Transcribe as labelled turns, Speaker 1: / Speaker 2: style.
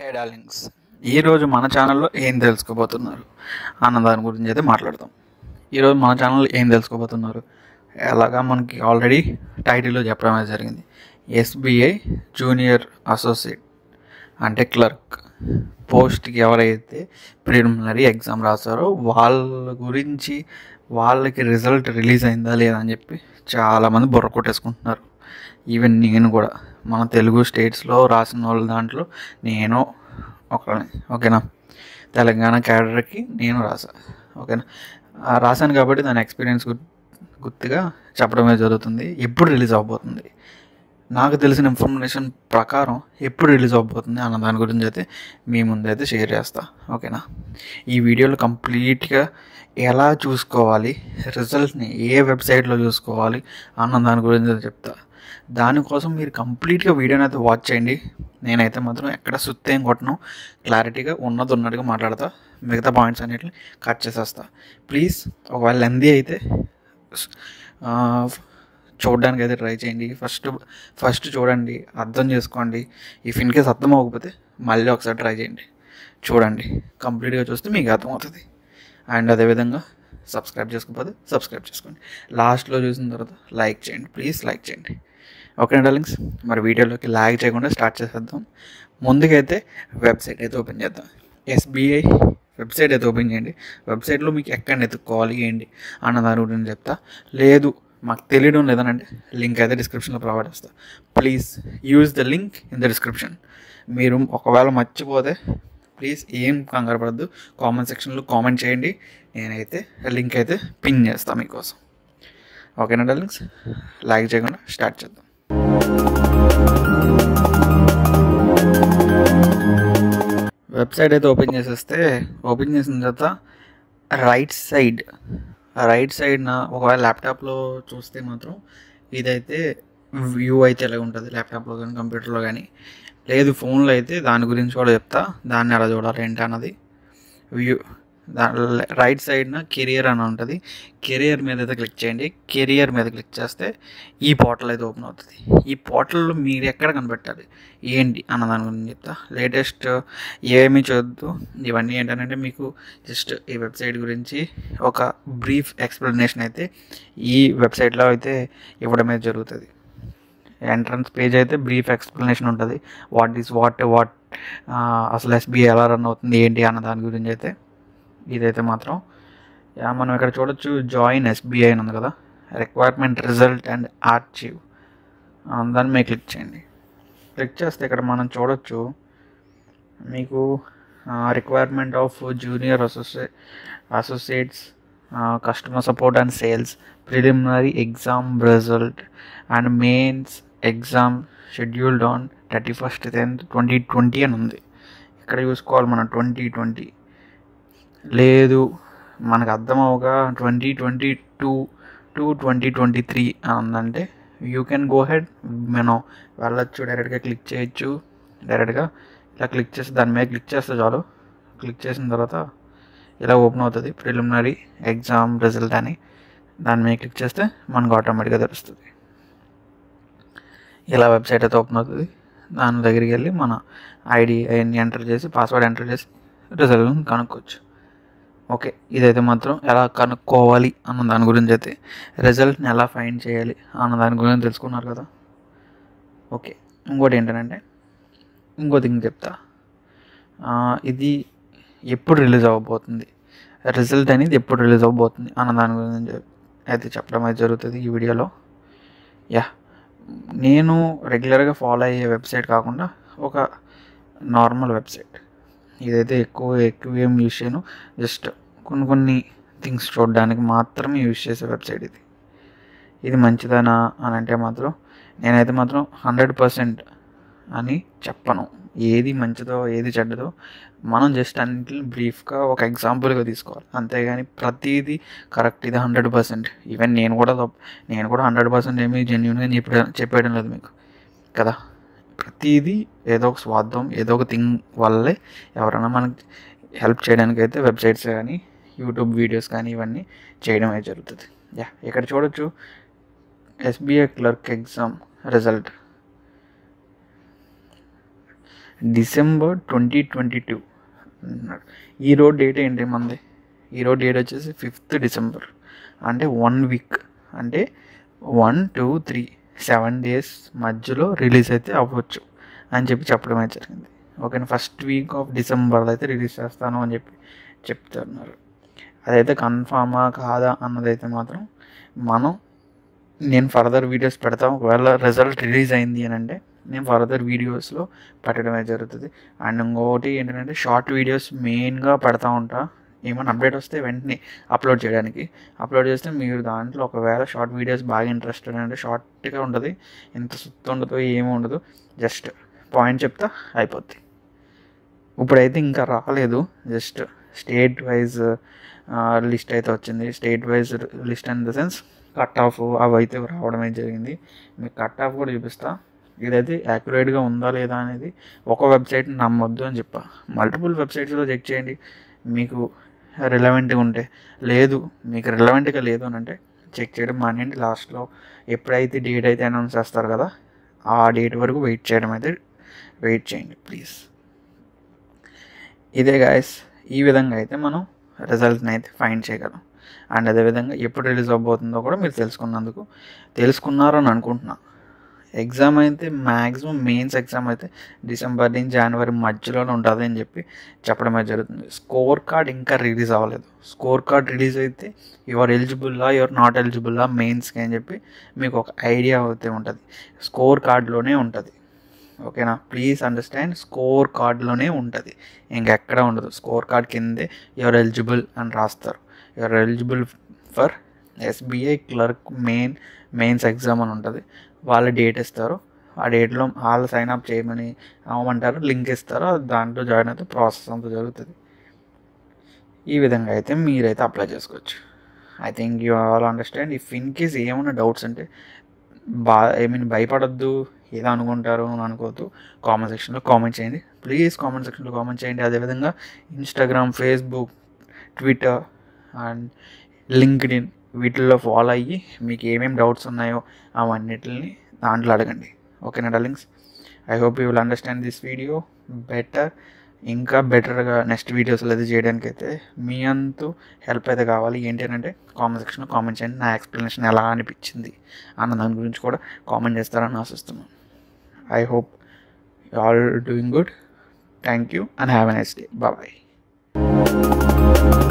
Speaker 1: హే darlings ఈరోజు మన ఛానల్లో ఏం తెలుసుకోబోతున్నారు అన్న దాని గురించి అయితే మాట్లాడతాం ఈరోజు మన ఛానల్లో ఏం తెలుసుకోబోతున్నారు ఎలాగా మనకి ఆల్రెడీ టైటిల్లో చెప్పడం అయితే జరిగింది ఎస్బీఐ జూనియర్ అసోసియేట్ అంటే క్లర్క్ పోస్ట్కి ఎవరైతే ప్రిలిమినరీ ఎగ్జామ్ రాస్తారో వాళ్ళ గురించి వాళ్ళకి రిజల్ట్ రిలీజ్ అయిందా లేదా అని చెప్పి చాలామంది బుర్ర కొట్టేసుకుంటున్నారు ఈవెన్ నేను కూడా మన తెలుగు స్టేట్స్లో రాసిన వాళ్ళ దాంట్లో నేను ఒకని ఓకేనా తెలంగాణ క్యాడర్కి నేను రాసా ఓకేనా ఆ రాశాను కాబట్టి దాని ఎక్స్పీరియన్స్ గు గుర్తుగా చెప్పడమే జరుగుతుంది ఎప్పుడు రిలీజ్ అవబోతుంది నాకు తెలిసిన ఇన్ఫర్మేషన్ ప్రకారం ఎప్పుడు రిలీజ్ అవబోతుంది అన్న దాని గురించి అయితే మీ ముందైతే షేర్ చేస్తా ఓకేనా ఈ వీడియోలో కంప్లీట్గా ఎలా చూసుకోవాలి రిజల్ట్ని ఏ వెబ్సైట్లో చూసుకోవాలి అన్న దాని గురించి అయితే చెప్తా దానికోసం మీరు కంప్లీట్గా వీడియోని అయితే వాచ్ చేయండి నేనైతే మాత్రం ఎక్కడ సుత్తేం కొట్టను క్లారిటీగా ఉన్నది ఉన్నట్టుగా మాట్లాడతా మిగతా పాయింట్స్ అన్నిటిని కట్ చేసేస్తా ప్లీజ్ ఒకవేళ లెందీ అయితే ఆ, చూడడానికి అయితే ట్రై చేయండి ఫస్ట్ ఫస్ట్ చూడండి అర్థం చేసుకోండి ఇఫ్ ఇన్ కేస్ అర్థం అవ్వకపోతే మళ్ళీ ఒకసారి ట్రై చేయండి చూడండి కంప్లీట్గా చూస్తే మీకు అర్థమవుతుంది అండ్ అదేవిధంగా సబ్స్క్రైబ్ చేసుకోకపోతే సబ్స్క్రైబ్ చేసుకోండి లాస్ట్లో చూసిన తర్వాత లైక్ చేయండి ప్లీజ్ లైక్ చేయండి ఓకే డార్లింగ్స్ మరి వీడియోలోకి లాగ్ చేయకుండా స్టార్ట్ చేసేద్దాం ముందుకైతే వెబ్సైట్ అయితే ఓపెన్ చేద్దాం ఎస్బీఐ వెబ్సైట్ అయితే ఓపెన్ చేయండి వెబ్సైట్లో మీకు ఎక్కడ ఎత్తుక్కోవాలి ఏంటి అన్న దాని గురించి చెప్తా లేదు మాకు తెలియడం లేదనంటే లింక్ అయితే డిస్క్రిప్షన్లో ప్రొవైడ్ చేస్తా please use the link in the description మీరు ఒకవేళ మర్చిపోతే ప్లీజ్ ఏం కంగారు పడద్దు కామెంట్ సెక్షన్లో కామెంట్ చేయండి నేనైతే లింక్ అయితే పిన్ చేస్తాను మీకోసం ఓకేనా డార్లింగ్స్ లైక్ చేయకుండా స్టార్ట్ చేద్దాం వెబ్సైట్ అయితే ఓపెన్ చేసేస్తే ఓపెన్ చేసిన తర్వాత రైట్ సైడ్ రైట్ సైడ్న ఒకవేళ ల్యాప్టాప్లో చూస్తే మాత్రం ఇదైతే వ్యూ అయితే ఎలా ఉంటుంది ల్యాప్టాప్లో కానీ కంప్యూటర్లో కానీ లేదు ఫోన్లో అయితే దాని గురించి కూడా చెప్తా దాన్ని ఎలా చూడాలి ఏంటి అన్నది వ్యూ దా రైట్ సైడ్న కెరియర్ అని ఉంటుంది కెరియర్ మీద అయితే క్లిక్ చేయండి కెరియర్ మీద క్లిక్ చేస్తే ఈ పోర్టల్ అయితే ఓపెన్ అవుతుంది ఈ పోర్టల్లో మీరు ఎక్కడ కనిపెట్టాలి ఏంటి అన్న దాని గురించి చెప్తా లేటెస్ట్ ఏమీ చూద్దు ఇవన్నీ ఏంటంటే మీకు జస్ట్ ఈ వెబ్సైట్ గురించి ఒక బ్రీఫ్ ఎక్స్ప్లెనేషన్ అయితే ఈ వెబ్సైట్లో అయితే ఇవ్వడం అయితే జరుగుతుంది ఎంట్రన్స్ పేజ్ అయితే బ్రీఫ్ ఎక్స్ప్లెనేషన్ ఉంటుంది వాట్ ఈస్ వాట్ వాట్ అసలు ఎస్బీఐ ఎలా రన్ అవుతుంది ఏంటి అన్న దాని గురించి అయితే ఇదైతే మాత్రం యా, మనం ఇక్కడ చూడొచ్చు జాయిన్ ఎస్బీఐ అని ఉంది కదా రిక్వైర్మెంట్ రిజల్ట్ అండ్ ఆర్చీవ్ దాన్ని మీరు క్లిక్ చేయండి క్లిక్ చేస్తే ఇక్కడ మనం చూడొచ్చు మీకు requirement of junior associate associates customer support and sales preliminary exam result and mains exam scheduled on thirty first tenth twenty twenty అని ఉంది ఇక్కడ చూసుకోవాలి మనం ట్వంటీ ట్వంటీ లేదు మనకు అర్థం అవగా twenty twenty two to twenty twenty three అని ఉందంటే యూ కెన్ గో హెడ్ మనం వెళ్ళొచ్చు డైరెక్ట్గా క్లిక్ చేయొచ్చు డైరెక్ట్గా ఇలా క్లిక్ చేసి దాని మీద క్లిక్ చేస్తే చాలు క్లిక్ చేసిన తర్వాత ఇలా ఓపెన్ అవుతుంది ప్రిలిమినరీ ఎగ్జామ్ రిజల్ట్ అని దాని మీద క్లిక్ చేస్తే మనకు ఆటోమేటిక్గా తెలుస్తుంది ఇలా వెబ్సైట్ అయితే ఓపెన్ అవుతుంది దాని దగ్గరికి వెళ్ళి మన ఐడి అవన్నీ ఎంటర్ చేసి పాస్వర్డ్ ఎంటర్ చేసి రిజల్ట్ కనుక్కోవచ్చు ఓకే ఇదైతే మాత్రం ఎలా కనుక్కోవాలి అన్న దాని గురించి అయితే రిజల్ట్ని ఎలా ఫైండ్ చేయాలి అన్న దాని గురించి తెలుసుకున్నారు కదా ఓకే ఇంకోటి ఏంటంటే ఇంకో థింగ్ చెప్తా ఆ, ఇది ఎప్పుడు రిలీజ్ అవ్వబోతుంది రిజల్ట్ అనేది ఎప్పుడు రిలీజ్ అవ్వబోతుంది అన్న దాని గురించి అయితే చెప్పడం అయితే జరుగుతుంది ఈ వీడియోలో యా నేను రెగ్యులర్గా ఫాలో అయ్యే వెబ్సైట్ కాకుండా ఒక నార్మల్ వెబ్సైట్ ఇదైతే ఎక్కువ ఎక్కువ ఏం యూజ్ చేయను జస్ట్ కొన్ని కొన్ని థింగ్స్ చూడడానికి మాత్రమే యూజ్ చేసే వెబ్సైట్ ఇది ఇది మంచిదనా అని అంటే మాత్రం నేనైతే మాత్రం హండ్రెడ్ పర్సెంట్ అని చెప్పను ఏది మంచిదో ఏది చెడ్డదో మనం జస్ట్ అన్నింటిని బ్రీఫ్గా ఒక ఎగ్జాంపుల్గా తీసుకోవాలి అంతేగాని ప్రతిదీ కరెక్ట్ ఇది హండ్రెడ్ పర్సెంట్ ఈవెన్ నేను కూడా తప్పు నేను కూడా హండ్రెడ్ పర్సెంట్ ఏమీ జెన్యున్గా చెప్పే చెప్పేయడం లేదు మీకు కదా ప్రతిదీ ఏదో ఒక స్వార్థం ఏదో ఒక థింగ్ వల్లే ఎవరైనా మనకి హెల్ప్ చేయడానికి అయితే వెబ్సైట్స్ కానీ యూట్యూబ్ వీడియోస్ కానీ ఇవన్నీ చేయడం అయితే జరుగుతుంది యా ఇక్కడ చూడొచ్చు SBI clerk exam result December twenty twenty two అన్నాడు ఈరోజు డేట్ ఏంటి మంది ఈరోజు డేట్ వచ్చేసి ఫిఫ్త్ డిసెంబర్ అంటే వన్ వీక్ అంటే one two three seven days మధ్యలో రిలీజ్ అయితే అవ్వచ్చు అని చెప్పి చెప్పడం అయితే జరిగింది ఓకేనా ఫస్ట్ వీక్ ఆఫ్ డిసెంబర్ అయితే రిలీజ్ చేస్తాను అని చెప్పి చెప్తున్నారు అదైతే కన్ఫామా కాదా అన్నదైతే మాత్రం మనం నేను ఫర్దర్ వీడియోస్ పెడతాం ఒకవేళ రిజల్ట్ రిలీజ్ అయింది అని అంటే నేను ఫర్దర్ వీడియోస్లో పెట్టడమే జరుగుతుంది అండ్ ఇంకోటి ఏంటంటే షార్ట్ వీడియోస్ మెయిన్గా పెడతా ఉంటా ఏమైనా అప్డేట్ వస్తే వెంటనే అప్లోడ్ చేయడానికి అప్లోడ్ చేస్తే మీరు దాంట్లో ఒకవేళ షార్ట్ వీడియోస్ బాగా ఇంట్రెస్టెడ్ అంటే షార్ట్గా ఉంటుంది ఎంత సుత్తు ఉండదు ఏమి ఉండదు జస్ట్ పాయింట్ చెప్తా అయిపోద్ది ఇప్పుడైతే ఇంకా రాలేదు జస్ట్ స్టేట్ వైజ్ లిస్ట్ అయితే వచ్చింది state wise list in the sense cut off అవి అయితే రావడమే జరిగింది మీకు కట్ ఆఫ్ కూడా చూపిస్తా ఇదైతే యాక్యురేట్గా ఉందా లేదా అనేది ఒక వెబ్సైట్ నమ్మొద్దు అని చెప్పా మల్టిపుల్ వెబ్సైట్స్లో చెక్ చేయండి మీకు రిలవెంట్గా ఉంటే లేదు మీకు రిలవెంట్గా లేదు అని అంటే చెక్ చేయడం మానేయండి లాస్ట్లో ఎప్పుడైతే డేట్ అయితే అనౌన్స్ చేస్తారు కదా ఆ డేట్ వరకు వెయిట్ చేయడం అయితే వెయిట్ చేయండి ప్లీజ్ ఇదే గాయస్ ఈ విధంగా అయితే మనం రిజల్ట్ని అయితే ఫైండ్ చేయగలం అండ్ అదేవిధంగా ఎప్పుడు రిలీజ్ అవ్వబోతుందో కూడా మీరు తెలుసుకున్నందుకు తెలుసుకున్నారని అనుకుంటున్నా ఎగ్జామ్ అయితే మ్యాక్సిమం మెయిన్స్ ఎగ్జామ్ అయితే డిసెంబర్ నుంచి జనవరి మధ్యలోనే ఉంటుంది అని చెప్పి చెప్పడమే జరుగుతుంది స్కోర్ కార్డ్ ఇంకా రిలీజ్ అవ్వలేదు స్కోర్ కార్డ్ రిలీజ్ అయితే యువర్ ఎలిజిబుల్లా యువర్ నాట్ ఎలిజిబుల్లా మెయిన్స్కి అని చెప్పి మీకు ఒక ఐడియా అయితే ఉంటుంది స్కోర్ కార్డ్లోనే ఉంటుంది ఓకేనా ప్లీజ్ అండర్స్టాండ్ స్కోర్ కార్డ్లోనే ఉంటుంది ఇంకెక్కడ ఉండదు స్కోర్ కార్డ్ కిందే యువర్ ఎలిజిబుల్ అని రాస్తారు your eligible for SBI clerk main mains exam అని ఉంటుంది వాళ్ళ డేట్ ఇస్తారు ఆ డేట్లో వాళ్ళు సైన్ అప్ చేయమని అవ్వమంటారు లింక్ ఇస్తారు దాంట్లో జాయిన్ అయితే ప్రాసెస్ అంతా జరుగుతుంది ఈ విధంగా అయితే మీరైతే అప్లై చేసుకోవచ్చు I think you all understand if in case ఏమైనా డౌట్స్ అంటే బా ఐ మీన్ భయపడద్దు ఏదో అనుకుంటారు అని అనుకోవద్దు కామెంట్ సెక్షన్లో కామెంట్ చేయండి ప్లీజ్ కామెంట్ సెక్షన్లో కామెంట్ చేయండి అదేవిధంగా Instagram Facebook Twitter and LinkedIn వీటిల్లో ఫాలో అయ్యి మీకు ఏమేమి డౌట్స్ ఉన్నాయో అవన్నిటిని దాంట్లో అడగండి ఓకేనా darlings I hope you will understand this video better ఇంకా బెటర్గా నెక్స్ట్ వీడియోస్లో అయితే చేయడానికి అయితే మీ అంతు హెల్ప్ అయితే కావాలి ఏంటి అంటే కామెంట్ సెక్షన్లో కామెంట్ చేయండి నా ఎక్స్ప్లెనేషన్ ఎలా అనిపించింది అన్న దాని గురించి కూడా కామెంట్ చేస్తారని ఆశిస్తున్నాను I hope you all doing good thank you and have a nice day bye